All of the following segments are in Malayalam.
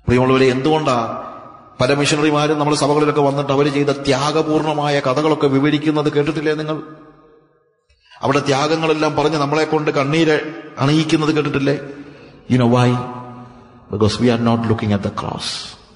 പ്രിയമുള്ളവരെ എന്തുകൊണ്ടാ പല മിഷണറിമാരും നമ്മുടെ സഭകളിലൊക്കെ വന്നിട്ട് അവർ ചെയ്ത ത്യാഗപൂർണമായ കഥകളൊക്കെ വിവരിക്കുന്നത് കേട്ടിട്ടില്ലേ നിങ്ങൾ അവിടെ ത്യാഗങ്ങളെല്ലാം പറഞ്ഞ് നമ്മളെ കൊണ്ട് കണ്ണീര് അണിയിക്കുന്നത് കേട്ടിട്ടില്ലേ you know why because we are not looking at the cross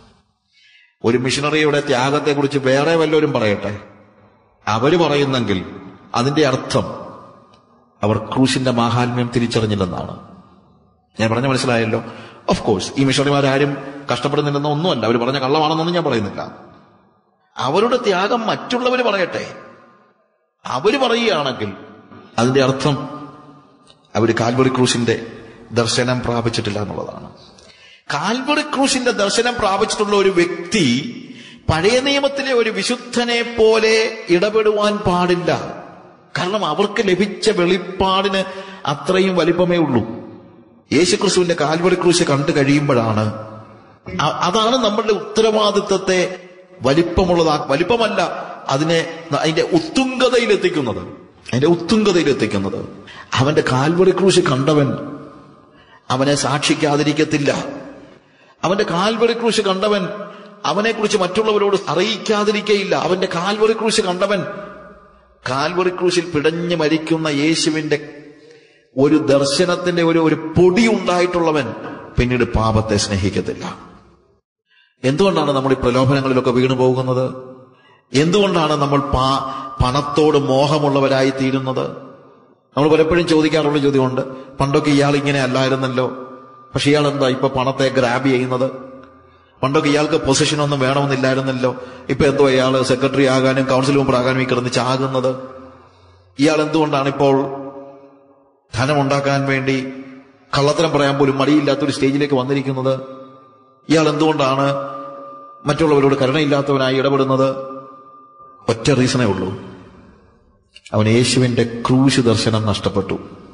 ഒരു മിഷണറിയുടെ ത്യാഗത്തെക്കുറിച്ച് വേറെ വല്ലവരും പറയട്ടെ അവര് പറയുന്നെങ്കിൽ അതിന്റെ അർത്ഥം അവർ ക്രൂശിന്റെ മാഹാത്മ്യം തിരിച്ചറിഞ്ഞില്ലെന്നാണ് ഞാൻ പറഞ്ഞ മനസ്സിലായല്ലോ ഓഫ് കോഴ്സ് ഈ മിഷണറിമാരാരും കഷ്ടപ്പെടുന്നില്ലെന്ന് ഒന്നുമല്ല അവർ പറഞ്ഞ കള്ളമാണെന്നൊന്നും ഞാൻ പറയുന്നില്ല അവരുടെ ത്യാഗം മറ്റുള്ളവർ പറയട്ടെ അവര് പറയുകയാണെങ്കിൽ അതിന്റെ അർത്ഥം അവര് കാൽവറി ക്രൂശിന്റെ ദർശനം പ്രാപിച്ചിട്ടില്ല എന്നുള്ളതാണ് കാൽവറി ക്രൂശിന്റെ ദർശനം പ്രാപിച്ചിട്ടുള്ള ഒരു വ്യക്തി പഴയ നിയമത്തിലെ ഒരു വിശുദ്ധനെ പോലെ ഇടപെടുവാൻ പാടില്ല കാരണം അവർക്ക് ലഭിച്ച വെളിപ്പാടിന് അത്രയും വലിപ്പമേ ഉള്ളൂ യേശുക്രിസ്തുവിന്റെ കാൽവറി ക്രൂശ് കണ്ടു കഴിയുമ്പോഴാണ് അ- അതാണ് നമ്മളുടെ ഉത്തരവാദിത്വത്തെ വലിപ്പമുള്ളതാ വലിപ്പമല്ല അതിനെ അതിന്റെ ഉത്തുംഗതയിലെത്തിക്കുന്നത് അതിന്റെ ഉത്തുംഗതയിലെത്തിക്കുന്നത് അവന്റെ കാൽവറി ക്രൂശ് കണ്ടവൻ അവനെ സാക്ഷിക്കാതിരിക്കത്തില്ല അവന്റെ കാൽവറി ക്രൂശ് കണ്ടവൻ അവനെക്കുറിച്ച് മറ്റുള്ളവരോട് അറിയിക്കാതിരിക്കയില്ല അവന്റെ കാൽവറി ക്രൂശ് കണ്ടവൻ കാൽവറി ക്രൂശിൽ പിടഞ്ഞു മരിക്കുന്ന യേശുവിന്റെ ഒരു ദർശനത്തിന്റെ ഒരു ഒരു പൊടി ഉണ്ടായിട്ടുള്ളവൻ പിന്നീട് പാപത്തെ സ്നേഹിക്കത്തില്ല എന്തുകൊണ്ടാണ് നമ്മൾ ഈ പ്രലോഭനങ്ങളിലൊക്കെ വീണു പോകുന്നത് എന്തുകൊണ്ടാണ് നമ്മൾ പാ പണത്തോട് മോഹമുള്ളവരായി തീരുന്നത് നമ്മൾ പലപ്പോഴും ചോദിക്കാറുള്ള ചോദ്യമുണ്ട് പണ്ടൊക്കെ ഇയാൾ ഇങ്ങനെ അല്ലായിരുന്നല്ലോ പക്ഷെ ഇയാൾ എന്താ ഇപ്പൊ പണത്തെ ഗ്രാബ് ചെയ്യുന്നത് പണ്ടൊക്കെ ഇയാൾക്ക് പൊസിഷൻ ഒന്നും വേണമെന്നില്ലായിരുന്നല്ലോ ഇപ്പൊ എന്തോ ഇയാൾ സെക്രട്ടറി ആകാനും കൗൺസിൽ മെമ്പർ ആകാനും ഈ കിടന്ന് ചാകുന്നത് ഇയാൾ എന്തുകൊണ്ടാണ് ഇപ്പോൾ ധനമുണ്ടാക്കാൻ വേണ്ടി കള്ളത്തരം പറയാൻ പോലും മടിയില്ലാത്തൊരു സ്റ്റേജിലേക്ക് വന്നിരിക്കുന്നത് ഇയാൾ എന്തുകൊണ്ടാണ് മറ്റുള്ളവരോട് കരുണയില്ലാത്തവനായി ഇടപെടുന്നത് ഒറ്റ റീസണേ ഉള്ളൂ അവൻ യേശുവിന്റെ ക്രൂശ് ദർശനം നഷ്ടപ്പെട്ടു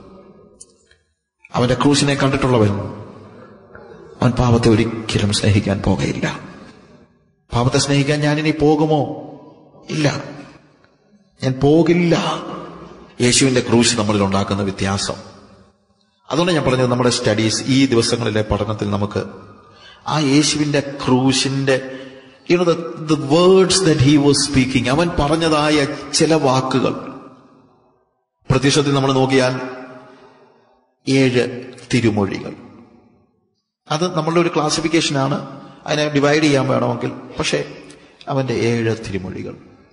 അവന്റെ ക്രൂശിനെ കണ്ടിട്ടുള്ളവൻ അവൻ പാപത്തെ ഒരിക്കലും സ്നേഹിക്കാൻ പോകയില്ല പാപത്തെ സ്നേഹിക്കാൻ ഞാനിനി പോകുമോ ഇല്ല ഞാൻ പോകില്ല യേശുവിന്റെ ക്രൂശ് നമ്മളിൽ ഉണ്ടാക്കുന്ന വ്യത്യാസം അതുകൊണ്ട് ഞാൻ പറഞ്ഞത് നമ്മുടെ സ്റ്റഡീസ് ഈ ദിവസങ്ങളിലെ പഠനത്തിൽ നമുക്ക് ആ യേശുവിന്റെ ക്രൂശിന്റെ you know the words that he was speaking അവൻ പറഞ്ഞതായ ചില വാക്കുകൾ പ്രത്യക്ഷത്തിൽ നമ്മൾ നോക്കിയാൽ ഏഴ് തിരുമൊഴികൾ അത് നമ്മളുടെ ഒരു ക്ലാസിഫിക്കേഷനാണ് അതിനെ ഡിവൈഡ് ചെയ്യാൻ വേണമെങ്കിൽ പക്ഷേ അവന്റെ ഏഴ് തിരുമൊഴികൾ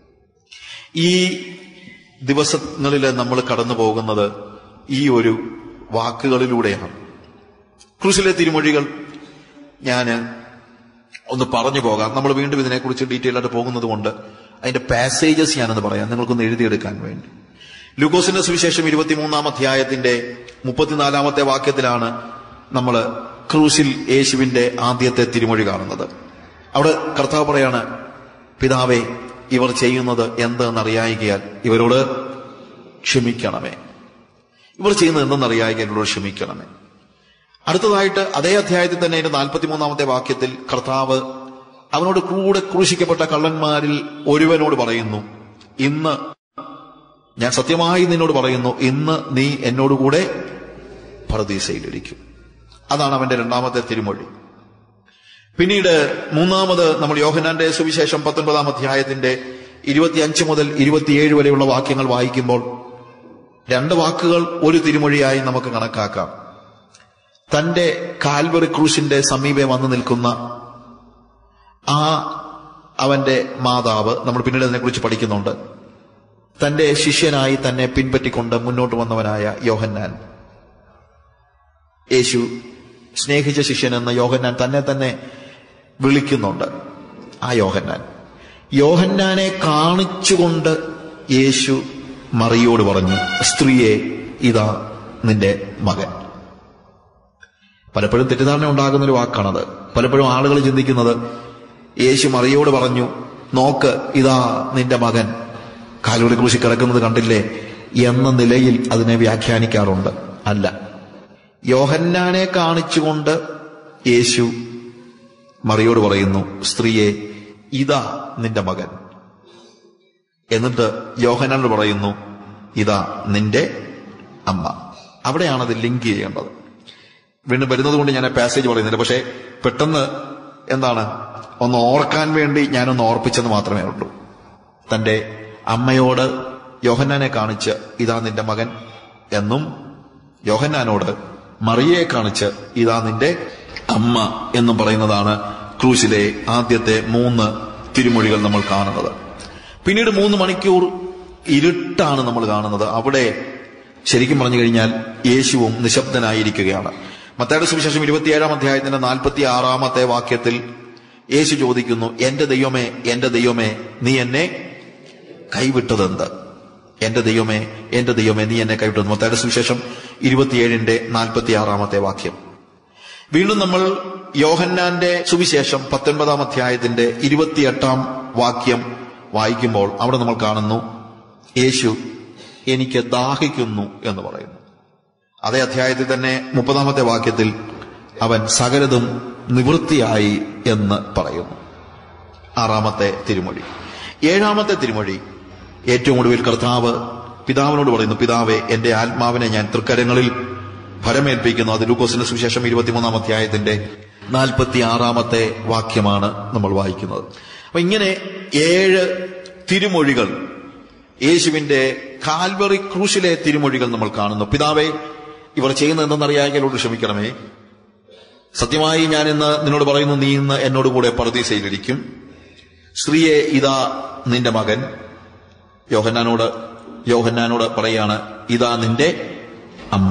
ഈ ദിവസങ്ങളിൽ നമ്മൾ കടന്നു പോകുന്നത് ഈ ഒരു വാക്കുകളിലൂടെയാണ് ക്രൂസിലെ തിരുമൊഴികൾ ഞാൻ ഒന്ന് പറഞ്ഞു പോകാം നമ്മൾ വീണ്ടും ഇതിനെക്കുറിച്ച് ഡീറ്റെയിൽ ആയിട്ട് പോകുന്നത് കൊണ്ട് അതിന്റെ പാസേജസ് ഞാനൊന്ന് പറയാം നിങ്ങൾക്കൊന്ന് എഴുതിയെടുക്കാൻ വേണ്ടി ലൂക്കോസിന്റെ സുവിശേഷം ഇരുപത്തിമൂന്നാം അധ്യായത്തിന്റെ മുപ്പത്തിനാലാമത്തെ വാക്യത്തിലാണ് നമ്മൾ ക്രൂസിൽ യേശുവിന്റെ ആദ്യത്തെ തിരുമൊഴി കാണുന്നത് അവിടെ കർത്താവ് പറയാണ് പിതാവേ ഇവർ ചെയ്യുന്നത് എന്തെന്നറിയായികയാൽ ഇവരോട് ക്ഷമിക്കണമേ ഇവർ ചെയ്യുന്നത് എന്തെന്നറിയായികയാൽ ഇവരോട് ക്ഷമിക്കണമേ അടുത്തതായിട്ട് അതേ അധ്യായത്തിൽ തന്നെ അതിന്റെ നാൽപ്പത്തിമൂന്നാമത്തെ വാക്യത്തിൽ കർത്താവ് അവനോട് കൂടെ ക്രൂശിക്കപ്പെട്ട കള്ളന്മാരിൽ ഒരുവനോട് പറയുന്നു ഇന്ന് ഞാൻ സത്യമായി നിന്നോട് പറയുന്നു ഇന്ന് നീ എന്നോടുകൂടെ പരദീസയിലിരിക്കും അതാണ് അവന്റെ രണ്ടാമത്തെ തിരുമൊഴി പിന്നീട് മൂന്നാമത് നമ്മൾ യോഹനാന്റെ സുവിശേഷം പത്തൊൻപതാം അധ്യായത്തിന്റെ ഇരുപത്തിയഞ്ച് മുതൽ ഇരുപത്തിയേഴ് വരെയുള്ള വാക്യങ്ങൾ വായിക്കുമ്പോൾ രണ്ട് വാക്കുകൾ ഒരു തിരുമൊഴിയായി നമുക്ക് കണക്കാക്കാം തന്റെ കാൽവറി ക്രൂശിന്റെ സമീപം വന്നു നിൽക്കുന്ന ആ അവന്റെ മാതാവ് നമ്മൾ പിന്നീട് അതിനെക്കുറിച്ച് പഠിക്കുന്നുണ്ട് തന്റെ ശിഷ്യനായി തന്നെ പിൻപറ്റിക്കൊണ്ട് മുന്നോട്ട് വന്നവനായ യോഹന്നാൻ യേശു സ്നേഹിച്ച ശിഷ്യൻ എന്ന യോഹന്നാൻ തന്നെ തന്നെ വിളിക്കുന്നുണ്ട് ആ യോഹന്നാൻ യോഹന്നാനെ കാണിച്ചുകൊണ്ട് യേശു മറിയോട് പറഞ്ഞു സ്ത്രീയെ ഇതാ നിന്റെ മകൻ പലപ്പോഴും തെറ്റിദ്ധാരണ ഉണ്ടാകുന്ന ഒരു വാക്കാണത് പലപ്പോഴും ആളുകൾ ചിന്തിക്കുന്നത് യേശു മറിയോട് പറഞ്ഞു നോക്ക് ഇതാ നിന്റെ മകൻ കാലുകളെ കുറിച്ച് കിടക്കുന്നത് കണ്ടില്ലേ എന്ന നിലയിൽ അതിനെ വ്യാഖ്യാനിക്കാറുണ്ട് അല്ല യോഹന്നാനെ കാണിച്ചുകൊണ്ട് യേശു മറിയോട് പറയുന്നു സ്ത്രീയെ ഇതാ നിന്റെ മകൻ എന്നിട്ട് യോഹനാനോട് പറയുന്നു ഇതാ നിന്റെ അമ്മ അവിടെയാണ് അത് ലിങ്ക് ചെയ്യേണ്ടത് വീണ്ടും വരുന്നത് കൊണ്ട് ഞാൻ പാസേജ് പറയുന്നില്ല പക്ഷേ പെട്ടെന്ന് എന്താണ് ഒന്ന് ഓർക്കാൻ വേണ്ടി ഞാനൊന്ന് ഓർപ്പിച്ചെന്ന് മാത്രമേ ഉള്ളൂ തന്റെ അമ്മയോട് യോഹന്നാനെ കാണിച്ച് ഇതാ നിന്റെ മകൻ എന്നും യോഹന്നാനോട് മറിയയെ കാണിച്ച് ഇതാ നിന്റെ അമ്മ എന്നും പറയുന്നതാണ് ക്രൂശിലെ ആദ്യത്തെ മൂന്ന് തിരുമൊഴികൾ നമ്മൾ കാണുന്നത് പിന്നീട് മൂന്ന് മണിക്കൂർ ഇരുട്ടാണ് നമ്മൾ കാണുന്നത് അവിടെ ശരിക്കും പറഞ്ഞു കഴിഞ്ഞാൽ യേശുവും നിശബ്ദനായിരിക്കുകയാണ് മത്തയുടെ സുവിശേഷം ഇരുപത്തിയേഴാം അധ്യായത്തിന്റെ നാൽപ്പത്തി ആറാമത്തെ വാക്യത്തിൽ യേശു ചോദിക്കുന്നു എന്റെ ദൈവമേ എന്റെ ദൈവമേ നീ എന്നെ കൈവിട്ടതെന്ത് എന്റെ ദൈവമേ എന്റെ ദൈവമേ നീ എന്നെ കൈവിട്ടത് മത്തയുടെ സുവിശേഷം ഇരുപത്തിയേഴിന്റെ നാൽപ്പത്തി ആറാമത്തെ വാക്യം വീണ്ടും നമ്മൾ യോഹന്നാന്റെ സുവിശേഷം പത്തൊൻപതാം അധ്യായത്തിന്റെ ഇരുപത്തിയെട്ടാം വാക്യം വായിക്കുമ്പോൾ അവിടെ നമ്മൾ കാണുന്നു യേശു എനിക്ക് ദാഹിക്കുന്നു എന്ന് പറയുന്നു അതേ അധ്യായത്തിൽ തന്നെ മുപ്പതാമത്തെ വാക്യത്തിൽ അവൻ സകലതും നിവൃത്തിയായി എന്ന് പറയുന്നു ആറാമത്തെ തിരുമൊഴി ഏഴാമത്തെ തിരുമൊഴി ഏറ്റവും ഒടുവിൽ കർത്താവ് പിതാവിനോട് പറയുന്നു പിതാവെ എന്റെ ആത്മാവിനെ ഞാൻ തൃക്കരങ്ങളിൽ ഫലമേൽപ്പിക്കുന്നു അത് ലൂക്കോസിന്റെ സുവിശേഷം ഇരുപത്തിമൂന്നാം അധ്യായത്തിന്റെ നാൽപ്പത്തി ആറാമത്തെ വാക്യമാണ് നമ്മൾ വായിക്കുന്നത് അപ്പൊ ഇങ്ങനെ ഏഴ് തിരുമൊഴികൾ യേശുവിന്റെ കാൽവറി ക്രൂശിലെ തിരുമൊഴികൾ നമ്മൾ കാണുന്നു പിതാവെ ഇവർ ചെയ്യുന്നത് എന്തെന്നറിയാമെങ്കിലോട് ക്ഷമിക്കണമേ സത്യമായി ഞാൻ ഇന്ന് നിന്നോട് പറയുന്നു നീ ഇന്ന് എന്നോട് കൂടെ പർദീസയിലിരിക്കും സ്ത്രീയെ ഇതാ നിന്റെ മകൻ യോഹന്നാനോട് യോഹന്നാനോട് പറയാണ് ഇതാ നിന്റെ അമ്മ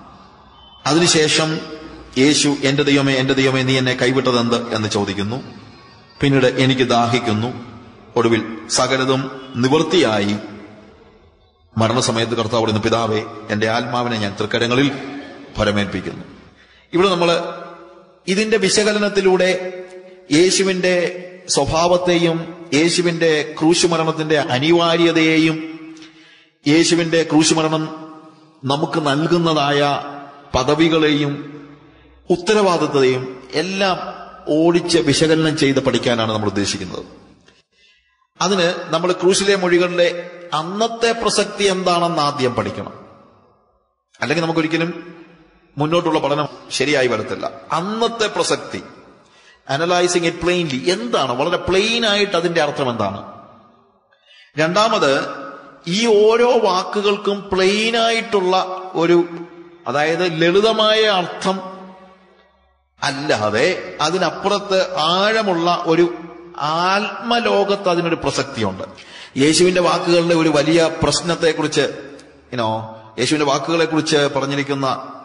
അതിനുശേഷം യേശു എന്റെ ദൈവമേ എന്റെ ദൈവമേ നീ എന്നെ കൈവിട്ടതെന്ത് എന്ന് ചോദിക്കുന്നു പിന്നീട് എനിക്ക് ദാഹിക്കുന്നു ഒടുവിൽ സകലതും നിവൃത്തിയായി മരണസമയത്ത് കർത്താവ് പറയുന്നു പിതാവേ എന്റെ ആത്മാവിനെ ഞാൻ തൃക്കരങ്ങളിൽ ഫലമേൽപ്പിക്കുന്നു ഇവിടെ നമ്മൾ ഇതിന്റെ വിശകലനത്തിലൂടെ യേശുവിന്റെ സ്വഭാവത്തെയും യേശുവിന്റെ ക്രൂശുമരണത്തിന്റെ അനിവാര്യതയെയും യേശുവിന്റെ ക്രൂശുമരണം നമുക്ക് നൽകുന്നതായ പദവികളെയും ഉത്തരവാദിത്തതയും എല്ലാം ഓടിച്ച് വിശകലനം ചെയ്ത് പഠിക്കാനാണ് നമ്മൾ ഉദ്ദേശിക്കുന്നത് അതിന് നമ്മൾ ക്രൂശിലെ മൊഴികളിലെ അന്നത്തെ പ്രസക്തി എന്താണെന്ന് ആദ്യം പഠിക്കണം അല്ലെങ്കിൽ നമുക്കൊരിക്കലും മുന്നോട്ടുള്ള പഠനം ശരിയായി വരത്തില്ല അന്നത്തെ പ്രസക്തി അനലൈസിങ് ഇറ്റ് പ്ലെയിൻലി എന്താണ് വളരെ പ്ലെയിൻ ആയിട്ട് അതിന്റെ അർത്ഥം എന്താണ് രണ്ടാമത് ഈ ഓരോ വാക്കുകൾക്കും പ്ലെയിൻ ആയിട്ടുള്ള ഒരു അതായത് ലളിതമായ അർത്ഥം അല്ലാതെ അതിനപ്പുറത്ത് ആഴമുള്ള ഒരു ആത്മലോകത്ത് അതിനൊരു പ്രസക്തിയുണ്ട് യേശുവിന്റെ വാക്കുകളുടെ ഒരു വലിയ പ്രശ്നത്തെക്കുറിച്ച് ഇനോ യേശുവിന്റെ വാക്കുകളെ കുറിച്ച് പറഞ്ഞിരിക്കുന്ന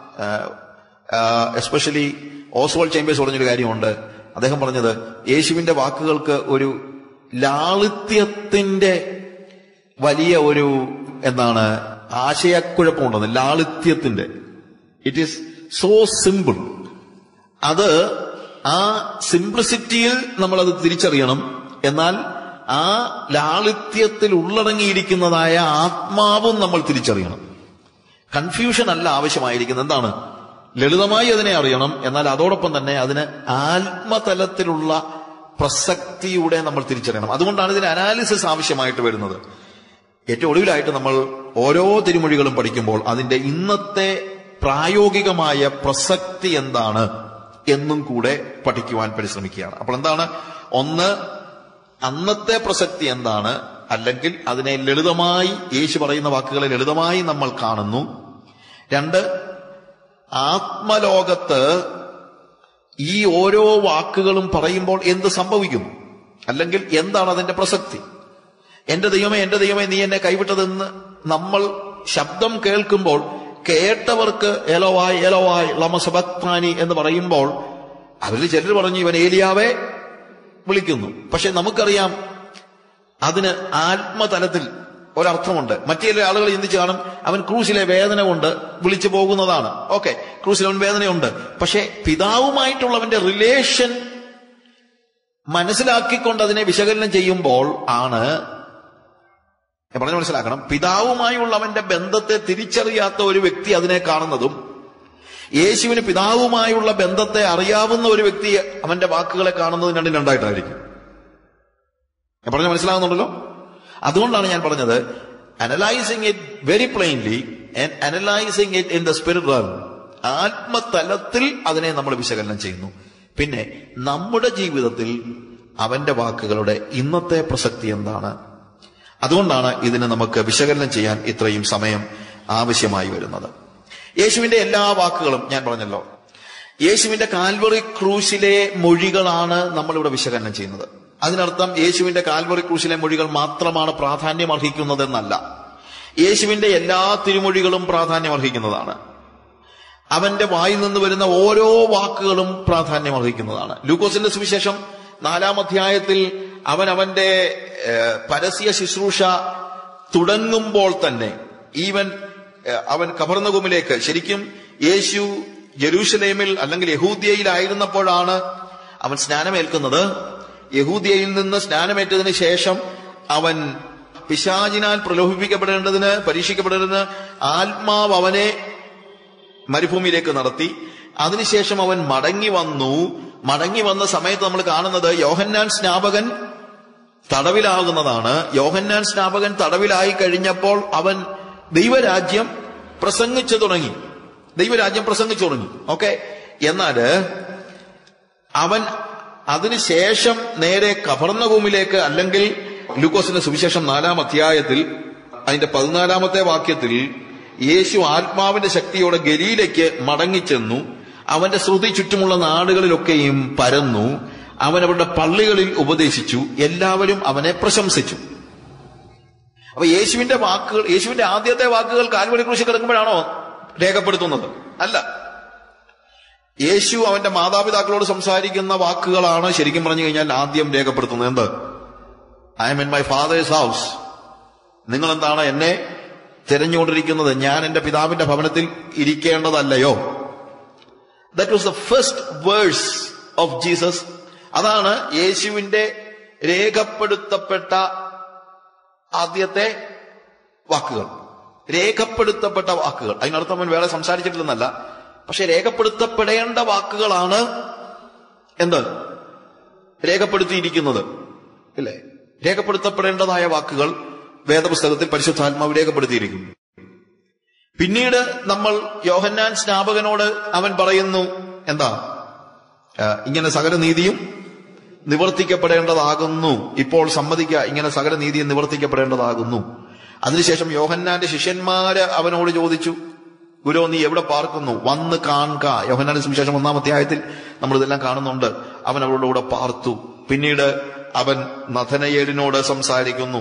എസ്പെഷ്യലി ഓസ്വാൾ ചേമ്പേഴ്സ് പറഞ്ഞൊരു കാര്യമുണ്ട് അദ്ദേഹം പറഞ്ഞത് യേശുവിന്റെ വാക്കുകൾക്ക് ഒരു ലാളിത്യത്തിന്റെ വലിയ ഒരു എന്താണ് ആശയക്കുഴപ്പമുണ്ടെന്ന് ലാളിത്യത്തിന്റെ ഇറ്റ് ഈസ് സോ സിമ്പിൾ അത് ആ സിംപ്ലിസിറ്റിയിൽ നമ്മൾ അത് തിരിച്ചറിയണം എന്നാൽ ആ ലാളിത്യത്തിൽ ഉള്ളടങ്ങിയിരിക്കുന്നതായ ആത്മാവും നമ്മൾ തിരിച്ചറിയണം കൺഫ്യൂഷൻ അല്ല ആവശ്യമായിരിക്കുന്നത് എന്താണ് ലളിതമായി അതിനെ അറിയണം എന്നാൽ അതോടൊപ്പം തന്നെ അതിന് ആത്മതലത്തിലുള്ള പ്രസക്തിയുടെ നമ്മൾ തിരിച്ചറിയണം അതുകൊണ്ടാണ് ഇതിന് അനാലിസിസ് ആവശ്യമായിട്ട് വരുന്നത് ഏറ്റവും ഒടുവിലായിട്ട് നമ്മൾ ഓരോ തിരുമൊഴികളും പഠിക്കുമ്പോൾ അതിന്റെ ഇന്നത്തെ പ്രായോഗികമായ പ്രസക്തി എന്താണ് എന്നും കൂടെ പഠിക്കുവാൻ പരിശ്രമിക്കുകയാണ് അപ്പോൾ എന്താണ് ഒന്ന് അന്നത്തെ പ്രസക്തി എന്താണ് അല്ലെങ്കിൽ അതിനെ ലളിതമായി യേശു പറയുന്ന വാക്കുകളെ ലളിതമായി നമ്മൾ കാണുന്നു രണ്ട് ആത്മലോകത്ത് ഈ ഓരോ വാക്കുകളും പറയുമ്പോൾ എന്ത് സംഭവിക്കുന്നു അല്ലെങ്കിൽ എന്താണ് അതിന്റെ പ്രസക്തി എന്റെ ദൈവമേ എന്റെ ദൈവമേ നീ എന്നെ കൈവിട്ടതെന്ന് നമ്മൾ ശബ്ദം കേൾക്കുമ്പോൾ കേട്ടവർക്ക് എലോവായ് എലോവായ് ലമസബക്താനി എന്ന് പറയുമ്പോൾ അവരിൽ ചിലർ പറഞ്ഞു ഇവൻ ഏലിയാവെ വിളിക്കുന്നു പക്ഷെ നമുക്കറിയാം അതിന് ആത്മതലത്തിൽ ഒരർത്ഥമുണ്ട് മറ്റു ചില ആളുകൾ ചിന്തിച്ച് കാണും അവൻ ക്രൂശിലെ വേദന കൊണ്ട് വിളിച്ചു പോകുന്നതാണ് ഓക്കെ ക്രൂശിൽ അവൻ വേദനയുണ്ട് പക്ഷെ പിതാവുമായിട്ടുള്ളവന്റെ റിലേഷൻ മനസ്സിലാക്കിക്കൊണ്ട് അതിനെ വിശകലനം ചെയ്യുമ്പോൾ ആണ് ഞാൻ പറഞ്ഞു മനസ്സിലാക്കണം പിതാവുമായുള്ളവന്റെ ബന്ധത്തെ തിരിച്ചറിയാത്ത ഒരു വ്യക്തി അതിനെ കാണുന്നതും യേശുവിന് പിതാവുമായുള്ള ബന്ധത്തെ അറിയാവുന്ന ഒരു വ്യക്തി അവന്റെ വാക്കുകളെ കാണുന്നതും രണ്ടും രണ്ടായിട്ടായിരിക്കും ഞാൻ പറഞ്ഞ മനസ്സിലാകുന്നുണ്ടല്ലോ അതുകൊണ്ടാണ് ഞാൻ പറഞ്ഞത് analysing it very plainly and analysing it in the spirit run ആത്മതലത്തിൽ അതിനെ നമ്മൾ വിശകലനം ചെയ്യുന്നു പിന്നെ നമ്മുടെ ജീവിതത്തിൽ അവന്റെ വാക്കുകളുടെ ഇന്നത്തെ പ്രസക്തി എന്താണ് അതുകൊണ്ടാണ് ഇതിന് നമുക്ക് വിശകലനം ചെയ്യാൻ ഇത്രയും സമയം ആവശ്യമായി വരുന്നത് യേശുവിന്റെ എല്ലാ വാക്കുകളും ഞാൻ പറഞ്ഞല്ലോ യേശുവിന്റെ കാൽവറി ക്രൂശിലെ മൊഴികളാണ് നമ്മളിവിടെ വിശകലനം ചെയ്യുന്നത് അതിനർത്ഥം യേശുവിന്റെ കാൽവറി ക്രൂശിലെ മൊഴികൾ മാത്രമാണ് പ്രാധാന്യം അർഹിക്കുന്നതെന്നല്ല യേശുവിന്റെ എല്ലാ തിരുമൊഴികളും പ്രാധാന്യം അർഹിക്കുന്നതാണ് അവന്റെ വായിൽ നിന്ന് വരുന്ന ഓരോ വാക്കുകളും പ്രാധാന്യം അർഹിക്കുന്നതാണ് ലൂക്കോസിന്റെ സുവിശേഷം നാലാം അധ്യായത്തിൽ അവൻ അവന്റെ ഏഹ്, പരസ്യ ശുശ്രൂഷ തുടങ്ങുമ്പോൾ തന്നെ ഈവൻ ഏഹ്, അവൻ കബർന്നകുമിലേക്ക് ശരിക്കും യേശു ജെറൂഷലേമിൽ അല്ലെങ്കിൽ യഹൂദ്യയിലായിരുന്നപ്പോഴാണ് അവൻ സ്നാനമേൽക്കുന്നത് യഹൂദ്യയിൽ നിന്ന് സ്നാനമേറ്റതിന് ശേഷം അവൻ പിശാചിനാൽ പ്രലോഭിപ്പിക്കപ്പെടേണ്ടതിന് പരീക്ഷിക്കപ്പെടേണ്ടതിന് ആത്മാവ് അവനെ മരുഭൂമിയിലേക്ക് നടത്തി അതിനുശേഷം അവൻ മടങ്ങി വന്നു മടങ്ങി വന്ന സമയത്ത് നമ്മൾ കാണുന്നത് യോഹന്നാൻ സ്നാപകൻ തടവിലാകുന്നതാണ് യോഹന്നാൻ സ്നാപകൻ തടവിലായി കഴിഞ്ഞപ്പോൾ അവൻ ദൈവരാജ്യം പ്രസംഗിച്ചു തുടങ്ങി ദൈവരാജ്യം പ്രസംഗിച്ചു തുടങ്ങി ഓക്കെ എന്നാല് അവൻ അതിനുശേഷം നേരെ കഫർണഭൂമിലേക്ക് അല്ലെങ്കിൽ ലൂക്കോസിന്റെ സുവിശേഷം നാലാം അധ്യായത്തിൽ അതിന്റെ പതിനാലാമത്തെ വാക്യത്തിൽ യേശു ആത്മാവിന്റെ ശക്തിയോടെ ഗലീലയ്ക്ക് മടങ്ങിച്ചെന്നു അവന്റെ ശ്രുതി ചുറ്റുമുള്ള നാടുകളിലൊക്കെയും പരന്നു അവൻ അവരുടെ പള്ളികളിൽ ഉപദേശിച്ചു എല്ലാവരും അവനെ പ്രശംസിച്ചു അപ്പൊ യേശുവിന്റെ വാക്കുകൾ യേശുവിന്റെ ആദ്യത്തെ വാക്കുകൾ കാൽവരി കൃഷി കിടക്കുമ്പോഴാണോ രേഖപ്പെടുത്തുന്നത് അല്ല യേശു അവന്റെ മാതാപിതാക്കളോട് സംസാരിക്കുന്ന വാക്കുകളാണ് ശരിക്കും പറഞ്ഞു കഴിഞ്ഞാൽ ആദ്യം രേഖപ്പെടുത്തുന്നത് എന്ത് I'm in my father's house നിങ്ങൾ എന്താണ് എന്നെ തിരഞ്ഞുകൊണ്ടിരിക്കുന്നത് ഞാൻ എന്റെ പിതാവിന്റെ ഭവനത്തിൽ ഇരിക്കേണ്ടതല്ലയോ that was the first verse of Jesus അതാണ് യേശുവിന്റെ രേഖപ്പെടുത്തപ്പെട്ട ആദ്യത്തെ വാക്കുകൾ രേഖപ്പെടുത്തപ്പെട്ട വാക്കുകൾ അതിനർത്ഥം അവൻ വേറെ സംസാരിച്ചിട്ടില്ലെന്നല്ല പക്ഷെ രേഖപ്പെടുത്തപ്പെടേണ്ട വാക്കുകളാണ് എന്ത് രേഖപ്പെടുത്തിയിരിക്കുന്നത് ഇല്ലേ രേഖപ്പെടുത്തപ്പെടേണ്ടതായ വാക്കുകൾ വേദപുസ്തകത്തിൽ പരിശുദ്ധാത്മാവ് രേഖപ്പെടുത്തിയിരിക്കുന്നു പിന്നീട് നമ്മൾ യോഹന്നാൻ സ്നാപകനോട് അവൻ പറയുന്നു എന്താ ആ, ഇങ്ങനെ സകല നീതിയും നിവർത്തിക്കപ്പെടേണ്ടതാകുന്നു ഇപ്പോൾ സമ്മതിക്കുക ഇങ്ങനെ സകല നീതിയും നിവർത്തിക്കപ്പെടേണ്ടതാകുന്നു അതിനുശേഷം യോഹന്നാന്റെ ശിഷ്യന്മാര് അവനോട് ചോദിച്ചു ഗുരു നീ എവിടെ പാർക്കുന്നു വന്ന് കാണുക യോഹന്നാന്റെ സുവിശേഷം ഒന്നാം അധ്യായത്തിൽ നമ്മൾ ഇതെല്ലാം കാണുന്നുണ്ട് അവൻ അവരുടെ കൂടെ പാർത്തു പിന്നീട് അവൻ നഥനയേലിനോട് സംസാരിക്കുന്നു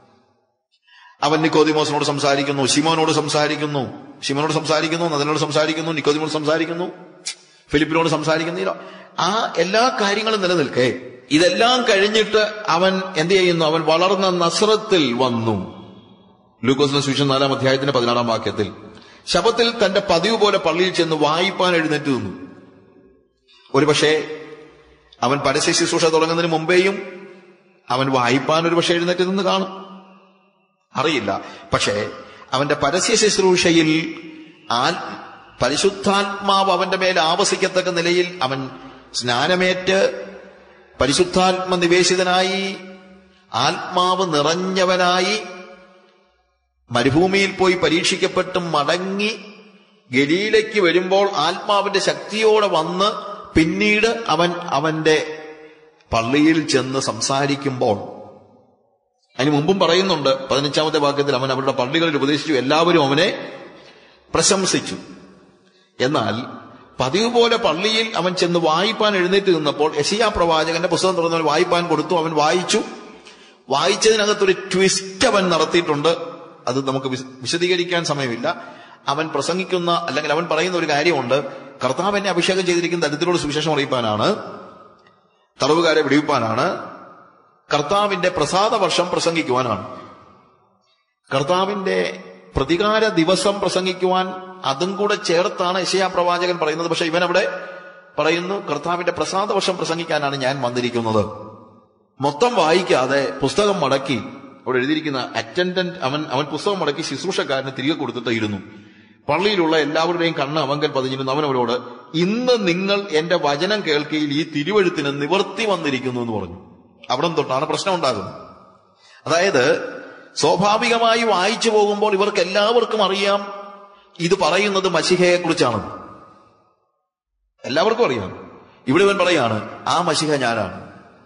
അവൻ നിക്കോദിമോസിനോട് സംസാരിക്കുന്നു ശിമോനോട് സംസാരിക്കുന്നു ശിമോനോട് സംസാരിക്കുന്നു നദനോട് സംസാരിക്കുന്നു നിക്കോദിമോട് സംസാരിക്കുന്നു ഫിലിപ്പിനോട് സംസാരിക്കുന്നില്ല ആ എല്ലാ കാര്യങ്ങളും നിലനിൽക്കേ ഇതെല്ലാം കഴിഞ്ഞിട്ട് അവൻ എന്ത് ചെയ്യുന്നു അവൻ വളർന്ന നസ്രത്തിൽ വന്നു ലൂക്കോസിന്റെ സുവിശേഷം നാലാം അധ്യായത്തിന്റെ പതിനാറാം വാക്യത്തിൽ ശബത്തിൽ തന്റെ പതിവ് പോലെ പള്ളിയിൽ ചെന്ന് വായിപ്പാൻ എഴുന്നേറ്റ് നിന്നു ഒരുപക്ഷെ അവൻ പരസ്യ ശുശ്രൂഷ തുടങ്ങുന്നതിന് മുമ്പേയും അവൻ വായിപ്പാൻ ഒരു പക്ഷേ എഴുന്നേറ്റ് നിന്ന് കാണും അറിയില്ല പക്ഷേ അവന്റെ പരസ്യ ശുശ്രൂഷയിൽ ആൽ പരിശുദ്ധാത്മാവ് അവന്റെ മേൽ ആവസിക്കത്തക്ക നിലയിൽ അവൻ സ്നാനമേറ്റ് പരിശുദ്ധാത്മ നിവേശിതനായി ആത്മാവ് നിറഞ്ഞവനായി മരുഭൂമിയിൽ പോയി പരീക്ഷിക്കപ്പെട്ട് മടങ്ങി ഗലീലയ്ക്ക് വരുമ്പോൾ ആത്മാവിന്റെ ശക്തിയോടെ വന്ന് പിന്നീട് അവൻ അവന്റെ പള്ളിയിൽ ചെന്ന് സംസാരിക്കുമ്പോൾ അതിന് മുമ്പും പറയുന്നുണ്ട് പതിനഞ്ചാമത്തെ വാക്യത്തിൽ അവൻ അവരുടെ പള്ളികളിൽ ഉപദേശിച്ചു എല്ലാവരും അവനെ പ്രശംസിച്ചു എന്നാൽ പതിവ് പോലെ പള്ളിയിൽ അവൻ ചെന്ന് വായിപ്പാൻ എഴുന്നേറ്റ് നിന്നപ്പോൾ യശിയാ പ്രവാചകന്റെ പുസ്തകം തുറന്നവൻ വായിപ്പാൻ കൊടുത്തു അവൻ വായിച്ചു വായിച്ചതിനകത്തൊരു ട്വിസ്റ്റ് അവൻ നടത്തിയിട്ടുണ്ട് അത് നമുക്ക് വിശ- വിശദീകരിക്കാൻ സമയമില്ല അവൻ പ്രസംഗിക്കുന്ന അല്ലെങ്കിൽ അവൻ പറയുന്ന ഒരു കാര്യമുണ്ട് കർത്താവ് എന്നെ അഭിഷേകം ചെയ്തിരിക്കുന്ന ദരിദ്രോട് സുവിശേഷം അറിയിപ്പാനാണ് തടവുകാരെ വിടിവിപ്പാനാണ് കർത്താവിന്റെ പ്രസാദ വർഷം പ്രസംഗിക്കുവാനാണ് കർത്താവിന്റെ പ്രതികാര ദിവസം പ്രസംഗിക്കുവാൻ അതും കൂടെ ചേർത്താണ് യശയാ പ്രവാചകൻ പറയുന്നത് പക്ഷെ ഇവൻ അവിടെ പറയുന്നു കർത്താവിന്റെ പ്രസാദ വർഷം പ്രസംഗിക്കാനാണ് ഞാൻ വന്നിരിക്കുന്നത് മൊത്തം വായിക്കാതെ പുസ്തകം മടക്കി അവിടെ എഴുതിയിരിക്കുന്ന അറ്റൻഡന്റ് അവൻ അവൻ പുസ്തകം മടക്കി ശുശ്രൂഷക്കാരന് തിരികെ കൊടുത്തിട്ട് ഇരുന്നു പള്ളിയിലുള്ള എല്ലാവരുടെയും കണ്ണ് അവങ്കൽ പതിഞ്ഞിരുന്നു അവൻ അവരോട് ഇന്ന് നിങ്ങൾ എന്റെ വചനം കേൾക്കയിൽ ഈ തിരുവഴുത്തിന് നിവർത്തി വന്നിരിക്കുന്നു എന്ന് പറഞ്ഞു അവിടെ തൊട്ടാണ് പ്രശ്നം ഉണ്ടാകുന്നത് അതായത് സ്വാഭാവികമായി വായിച്ചു പോകുമ്പോൾ ഇവർക്ക് എല്ലാവർക്കും അറിയാം ഇത് പറയുന്നത് മഷിഹയെ കുറിച്ചാണ് എല്ലാവർക്കും അറിയാം ഇവിടെ ഇവൻ പറയാണ് ആ മഷിഹ ഞാനാണ്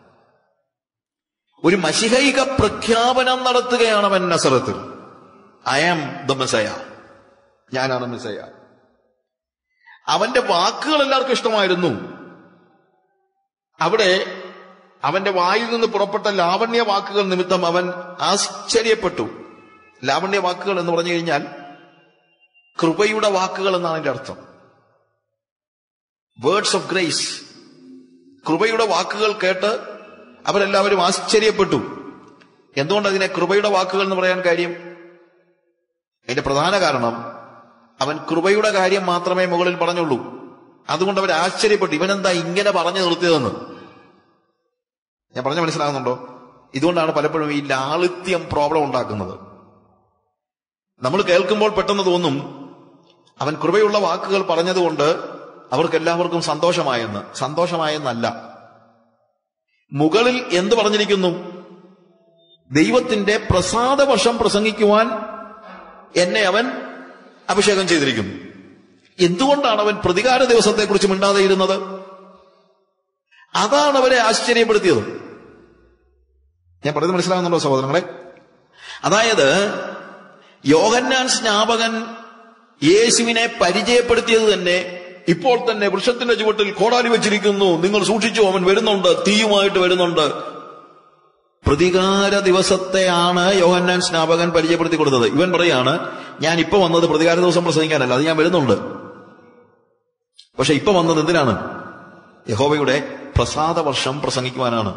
ഒരു മഷിഹൈക പ്രഖ്യാപനം നടത്തുകയാണ് അവൻ നസറത്തിൽ ഐ ആം ദ മെസയ ഞാനാണ് മെസയ അവന്റെ വാക്കുകൾ എല്ലാവർക്കും ഇഷ്ടമായിരുന്നു അവിടെ അവന്റെ വായിൽ നിന്ന് പുറപ്പെട്ട ലാവണ്യ വാക്കുകൾ നിമിത്തം അവൻ ആശ്ചര്യപ്പെട്ടു ലാവണ്യ വാക്കുകൾ എന്ന് പറഞ്ഞു കഴിഞ്ഞാൽ കൃപയുടെ വാക്കുകൾ എന്നാണ് അതിന്റെ അർത്ഥം വേർഡ്സ് ഓഫ് ഗ്രേസ് കൃപയുടെ വാക്കുകൾ കേട്ട് അവരെല്ലാവരും ആശ്ചര്യപ്പെട്ടു എന്തുകൊണ്ട് അതിനെ കൃപയുടെ വാക്കുകൾ എന്ന് പറയാൻ കാര്യം അതിന്റെ പ്രധാന കാരണം അവൻ കൃപയുടെ കാര്യം മാത്രമേ മുകളിൽ പറഞ്ഞുള്ളൂ അതുകൊണ്ട് അവർ ആശ്ചര്യപ്പെട്ടു ഇവനെന്താ ഇങ്ങനെ പറഞ്ഞു നിർത്തിയതെന്ന് ഞാൻ പറഞ്ഞ മനസ്സിലാകുന്നുണ്ടോ ഇതുകൊണ്ടാണ് പലപ്പോഴും ഈ ലാളിത്യം പ്രോബ്ലം ഉണ്ടാക്കുന്നത് നമ്മൾ കേൾക്കുമ്പോൾ പെട്ടെന്ന് തോന്നും അവൻ കൃപയുള്ള വാക്കുകൾ പറഞ്ഞതുകൊണ്ട് അവർക്ക് എല്ലാവർക്കും സന്തോഷമായെന്ന് സന്തോഷമായെന്നല്ല മുകളിൽ എന്ത് പറഞ്ഞിരിക്കുന്നു ദൈവത്തിന്റെ പ്രസാദ വർഷം പ്രസംഗിക്കുവാൻ എന്നെ അവൻ അഭിഷേകം ചെയ്തിരിക്കുന്നു എന്തുകൊണ്ടാണ് അവൻ പ്രതികാര ദിവസത്തെക്കുറിച്ച് മിണ്ടാതെ ഇരുന്നത് അതാണ് അവരെ ആശ്ചര്യപ്പെടുത്തിയത് ഞാൻ പറയുന്നത് മനസ്സിലാകുന്നുണ്ടോ സഹോദരങ്ങളെ അതായത് യോഹന്നാൻ സ്നാപകൻ യേശുവിനെ പരിചയപ്പെടുത്തിയത് തന്നെ ഇപ്പോൾ തന്നെ വൃക്ഷത്തിന്റെ ചുവട്ടിൽ കോടാലി വെച്ചിരിക്കുന്നു നിങ്ങൾ സൂക്ഷിച്ചു അവൻ വരുന്നുണ്ട് തീയുമായിട്ട് വരുന്നുണ്ട് പ്രതികാര ദിവസത്തെയാണ് യോഹന്നാൻ സ്നാപകൻ പരിചയപ്പെടുത്തി കൊടുത്തത് ഇവൻ പറയാണ് ഞാൻ ഇപ്പൊ വന്നത് പ്രതികാര ദിവസം പ്രസംഗിക്കാനല്ല അത് ഞാൻ വരുന്നുണ്ട് പക്ഷെ ഇപ്പൊ വന്നത് എന്തിനാണ് യഹോവയുടെ പ്രസാദ വർഷം പ്രസംഗിക്കുവാനാണ്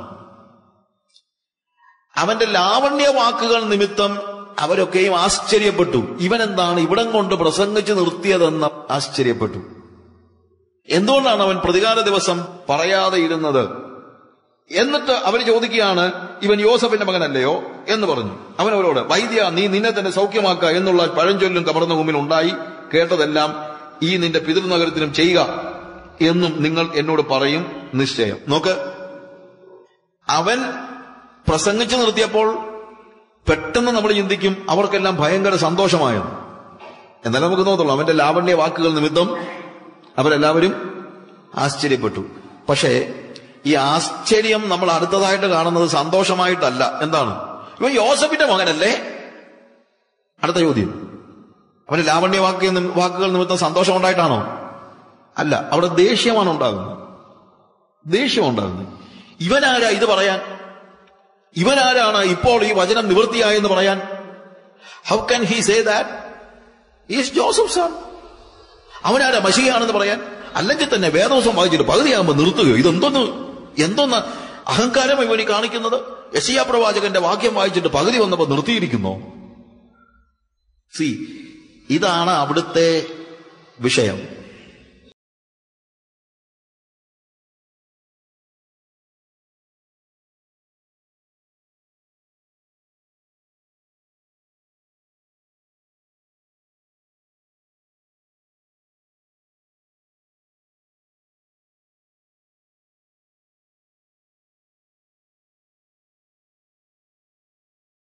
അവന്റെ ലാവണ്യ വാക്കുകൾ നിമിത്തം അവരൊക്കെയും ആശ്ചര്യപ്പെട്ടു ഇവൻ എന്താണ് ഇവിടം കൊണ്ട് പ്രസംഗിച്ച് നിർത്തിയതെന്ന് ആശ്ചര്യപ്പെട്ടു എന്തുകൊണ്ടാണ് അവൻ പ്രതികാര ദിവസം പറയാതെ ഇരുന്നത് എന്നിട്ട് അവർ ചോദിക്കുകയാണ് ഇവൻ യോസഫിന്റെ മകനല്ലയോ എന്ന് പറഞ്ഞു അവൻ അവരോട് വൈദ്യ നീ നിന്നെ തന്നെ സൗഖ്യമാക്ക എന്നുള്ള പഴഞ്ചൊല്ലും കവർന്ന മുമ്പിൽ ഉണ്ടായി കേട്ടതെല്ലാം ഈ നിന്റെ പിതൃനഗരത്തിനും ചെയ്യുക എന്നും നിങ്ങൾ എന്നോട് പറയും നിശ്ചയം നോക്ക് അവൻ പ്രസംഗിച്ചു നിർത്തിയപ്പോൾ പെട്ടെന്ന് നമ്മൾ ചിന്തിക്കും അവർക്കെല്ലാം ഭയങ്കര സന്തോഷമായെന്ന് എന്നാലും നമുക്ക് തോന്നുള്ളൂ അവന്റെ ലാവണ്യ വാക്കുകൾ നിമിത്തം അവരെല്ലാവരും ആശ്ചര്യപ്പെട്ടു പക്ഷേ ഈ ആശ്ചര്യം നമ്മൾ അടുത്തതായിട്ട് കാണുന്നത് സന്തോഷമായിട്ടല്ല എന്താണ് ഇവൻ യോസഫിന്റെ മകനല്ലേ അടുത്ത ചോദ്യം അവന് ലാവണ്യ വാക്ക് വാക്കുകൾ നിമിത്തം സന്തോഷം ഉണ്ടായിട്ടാണോ അല്ല അവിടെ ദേഷ്യമാണ് ഉണ്ടാകുന്നത് ദേഷ്യം ഉണ്ടാകുന്നത് ഇവനാരാ ഇത് പറയാൻ ഇവനാരാണ് ഇപ്പോൾ ഈ വചനം നിവൃത്തിയായെന്ന് പറയാൻ how can he say that is Joseph son അവനാരാ മഷിയാണെന്ന് പറയാൻ അല്ലെങ്കിൽ തന്നെ വേദവസം വായിച്ചിട്ട് പകുതിയാകുമ്പോൾ നിർത്തുകയോ ഇതെന്തോന്ന് എന്തോന്ന് അഹങ്കാരം ഇവനി കാണിക്കുന്നത് യശിയ പ്രവാചകന്റെ വാക്യം വായിച്ചിട്ട് പകുതി വന്നപ്പോ നിർത്തിയിരിക്കുന്നു സി ഇതാണ് അവിടുത്തെ വിഷയം